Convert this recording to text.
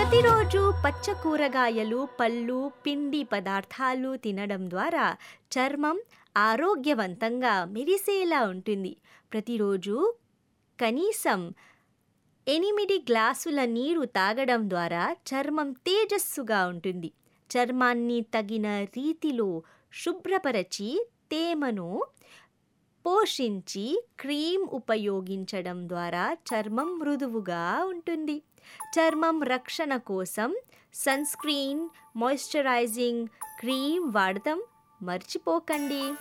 ప్రతిరోజు పచ్చ కూరగాయలు పళ్ళు పిండి పదార్థాలు తినడం ద్వారా చర్మం ఆరోగ్యవంతంగా మెరిసేలా ఉంటుంది ప్రతిరోజు కనీసం ఎనిమిది గ్లాసుల నీరు తాగడం ద్వారా చర్మం తేజస్సుగా ఉంటుంది చర్మాన్ని తగిన రీతిలో శుభ్రపరచి తేమను పోషించి క్రీమ్ ఉపయోగించడం ద్వారా చర్మం మృదువుగా ఉంటుంది చర్మం రక్షణ కోసం సన్ స్క్రీన్ మాయిశ్చరైజింగ్ క్రీమ్ వాడటం మర్చిపోకండి